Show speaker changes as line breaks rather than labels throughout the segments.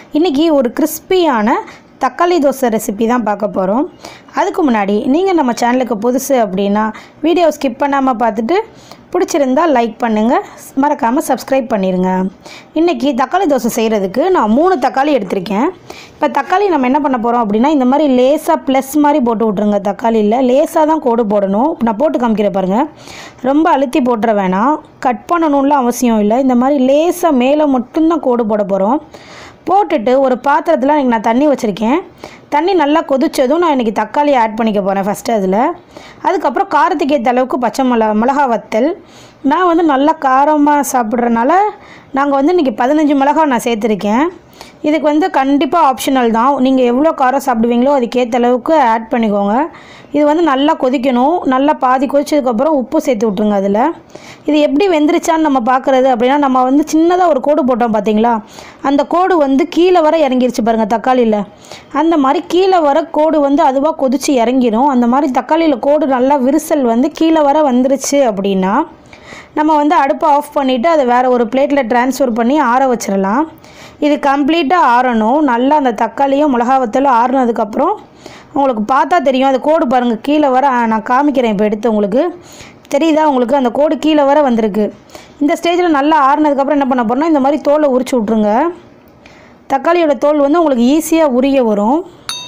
இன்றைக்கி ஒரு கிறிஸ்பியான தக்காளி தோசை ரெசிபி தான் பார்க்க போகிறோம் அதுக்கு முன்னாடி நீங்கள் நம்ம சேனலுக்கு புதுசு அப்படின்னா வீடியோ ஸ்கிப் பண்ணாமல் பார்த்துட்டு பிடிச்சிருந்தா லைக் பண்ணுங்கள் மறக்காமல் சப்ஸ்கிரைப் பண்ணிடுங்க இன்றைக்கி தக்காளி தோசை செய்கிறதுக்கு நான் மூணு தக்காளி எடுத்திருக்கேன் இப்போ தக்காளி நம்ம என்ன பண்ண போகிறோம் அப்படின்னா இந்த மாதிரி லேசாக ப்ளஸ் மாதிரி போட்டு விட்ருங்க தக்காளியில் லேசாக தான் கோடு போடணும் நான் போட்டு காமிக்கிறேன் பாருங்கள் ரொம்ப அழுத்தி போட்டுற வேணாம் கட் பண்ணணும்லாம் அவசியம் இல்லை இந்த மாதிரி லேசாக மேலே மட்டும்தான் கோடு போட போகிறோம் போட்டுட்டு ஒரு பாத்திரத்தில் இன்றைக்கி நான் தண்ணி வச்சுருக்கேன் தண்ணி நல்லா கொதிச்சதும் நான் இன்றைக்கி தக்காளி ஆட் பண்ணிக்க போகிறேன் ஃபஸ்ட்டு அதில் அதுக்கப்புறம் காரத்துக்கு ஏற்ற அளவுக்கு பச்சை மிளகா மிளகா வத்தல் நான் வந்து நல்லா காரமாக சாப்பிட்றனால நாங்கள் வந்து இன்றைக்கி பதினஞ்சு மிளகா நான் சேர்த்துருக்கேன் இதுக்கு வந்து கண்டிப்பாக ஆப்ஷனல் தான் நீங்கள் எவ்வளோ காரம் சாப்பிடுவீங்களோ அதுக்கேற்ற அளவுக்கு ஆட் பண்ணிக்கோங்க இது வந்து நல்லா கொதிக்கணும் நல்லா பாதி கொதிச்சதுக்கப்புறம் உப்பு சேர்த்து விட்ருங்க அதில் இது எப்படி வெந்துருச்சான்னு நம்ம பார்க்குறது அப்படின்னா நம்ம வந்து சின்னதாக ஒரு கோடு போட்டோம் பார்த்தீங்களா அந்த கோடு வந்து கீழே வர இறங்கிருச்சு பாருங்கள் தக்காளியில் அந்த மாதிரி கீழே வர கோடு வந்து அதுவாக கொதிச்சு இறங்கிடும் அந்த மாதிரி தக்காளியில் கோடு நல்லா விரிசல் வந்து கீழே வர வந்துருச்சு அப்படின்னா நம்ம வந்து அடுப்பை ஆஃப் பண்ணிவிட்டு அதை வேறு ஒரு பிளேட்டில் ட்ரான்ஸ்ஃபர் பண்ணி ஆற வச்சிடலாம் இது கம்ப்ளீட்டாக ஆறணும் நல்லா அந்த தக்காளியும் மிளகா வத்தலும் ஆறுனதுக்கப்புறம் உங்களுக்கு பார்த்தா தெரியும் அது கோடு பாருங்கள் கீழே வர ஆ, நான் காமிக்கிறேன் இப்போ எடுத்து உங்களுக்கு தெரியுதா உங்களுக்கு அந்த கோடு கீழே வர வந்திருக்கு இந்த ஸ்டேஜில் நல்லா ஆறுனதுக்கப்புறம் என்ன பண்ண போகிறோம்னா இந்த மாதிரி தோலை உரிச்சு விட்ருங்க தக்காளியோட தோல் வந்து உங்களுக்கு ஈஸியாக உரிய வரும்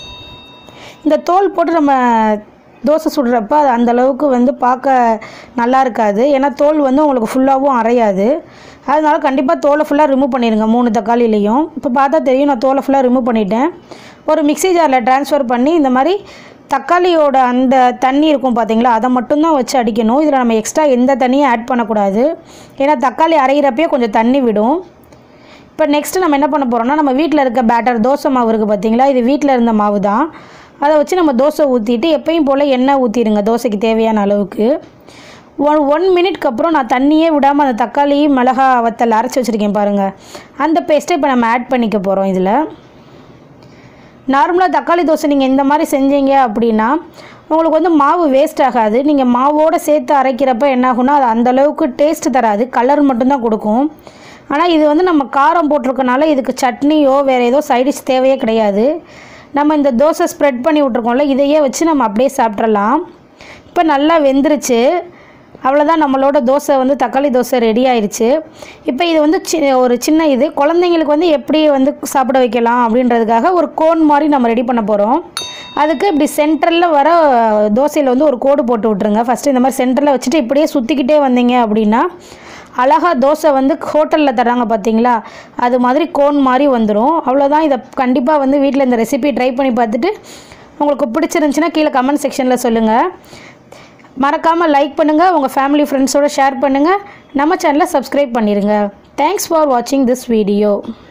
இந்த தோல் போட்டு நம்ம தோசை சுடுறப்ப அது அந்த அளவுக்கு வந்து பார்க்க நல்லா இருக்காது ஏன்னா தோல் வந்து உங்களுக்கு ஃபுல்லாகவும் அரையாது அதனால கண்டிப்பாக தோலை ஃபுல்லாக ரிமூவ் பண்ணிடுங்க மூணு தக்காளிலையும் இப்போ பார்த்தா தெரியும் நான் தோலை ஃபுல்லாக ரிமூவ் பண்ணிட்டேன் ஒரு மிக்ஸி ஜாரில் ட்ரான்ஸ்ஃபர் பண்ணி இந்த மாதிரி தக்காளியோட அந்த தண்ணி இருக்கும் பார்த்தீங்களா அதை மட்டும்தான் வச்சு அடிக்கணும் இதில் நம்ம எக்ஸ்ட்ரா எந்த தண்ணியும் ஆட் பண்ணக்கூடாது ஏன்னா தக்காளி அரைகிறப்பயே கொஞ்சம் தண்ணி விடும் இப்போ நெக்ஸ்ட்டு நம்ம என்ன பண்ண போகிறோம்னா நம்ம வீட்டில் இருக்க பேட்டர் தோசை மாவு இருக்குது பார்த்தீங்களா இது வீட்டில் இருந்த மாவு தான் அதை வச்சு நம்ம தோசை ஊற்றிட்டு எப்பயும் போல் எண்ணெய் ஊற்றிடுங்க தோசைக்கு தேவையான அளவுக்கு ஒன் ஒன் மினிட்க்கு அப்புறம் நான் தண்ணியே விடாமல் அந்த தக்காளி மிளகா வத்தல் அரைச்சி வச்சுருக்கேன் பாருங்கள் அந்த பேஸ்ட்டை இப்போ நம்ம ஆட் பண்ணிக்க போகிறோம் இதில் நார்மலாக தக்காளி தோசை நீங்கள் இந்த மாதிரி செஞ்சீங்க அப்படின்னா உங்களுக்கு வந்து மாவு வேஸ்ட் ஆகாது நீங்கள் மாவோடு சேர்த்து அரைக்கிறப்ப என்ன ஆகும்னா அது அந்தளவுக்கு டேஸ்ட் தராது கலர் மட்டும்தான் கொடுக்கும் ஆனால் இது வந்து நம்ம காரம் போட்டிருக்கனால இதுக்கு சட்னியோ வேறு ஏதோ சைடிஷ் தேவையே கிடையாது நம்ம இந்த தோசை ஸ்ப்ரெட் பண்ணி விட்ருக்கோம்ல இதையே வச்சு நம்ம அப்படியே சாப்பிட்றலாம் இப்போ நல்லா வெந்துருச்சு அவ்வளோதான் நம்மளோட தோசை வந்து தக்காளி தோசை ரெடி ஆயிருச்சு இப்போ இது வந்து சி ஒரு சின்ன இது குழந்தைங்களுக்கு வந்து எப்படி வந்து சாப்பிட வைக்கலாம் அப்படின்றதுக்காக ஒரு கோன் மாதிரி நம்ம ரெடி பண்ண போகிறோம் அதுக்கு இப்படி சென்டரில் வர தோசையில் வந்து ஒரு கோடு போட்டு விட்ருங்க ஃபஸ்ட்டு இந்த மாதிரி சென்டரில் வச்சுட்டு இப்படியே சுற்றிக்கிட்டே வந்தீங்க அப்படின்னா அழகாக தோசை வந்து ஹோட்டலில் தராங்க பார்த்தீங்களா அது மாதிரி கோன் மாதிரி வந்துடும் அவ்வளோதான் இதை கண்டிப்பாக வந்து வீட்டில் இந்த ரெசிபி ட்ரை பண்ணி பார்த்துட்டு உங்களுக்கு பிடிச்சிருந்துச்சின்னா கீழே கமெண்ட் செக்ஷனில் சொல்லுங்கள் மறக்காமல் லைக் பண்ணுங்கள் உங்கள் ஃபேமிலி ஃப்ரெண்ட்ஸோட ஷேர் பண்ணுங்கள் நம்ம சேனலை சப்ஸ்கிரைப் பண்ணிடுங்க தேங்க்ஸ் ஃபார் வாட்சிங் திஸ் வீடியோ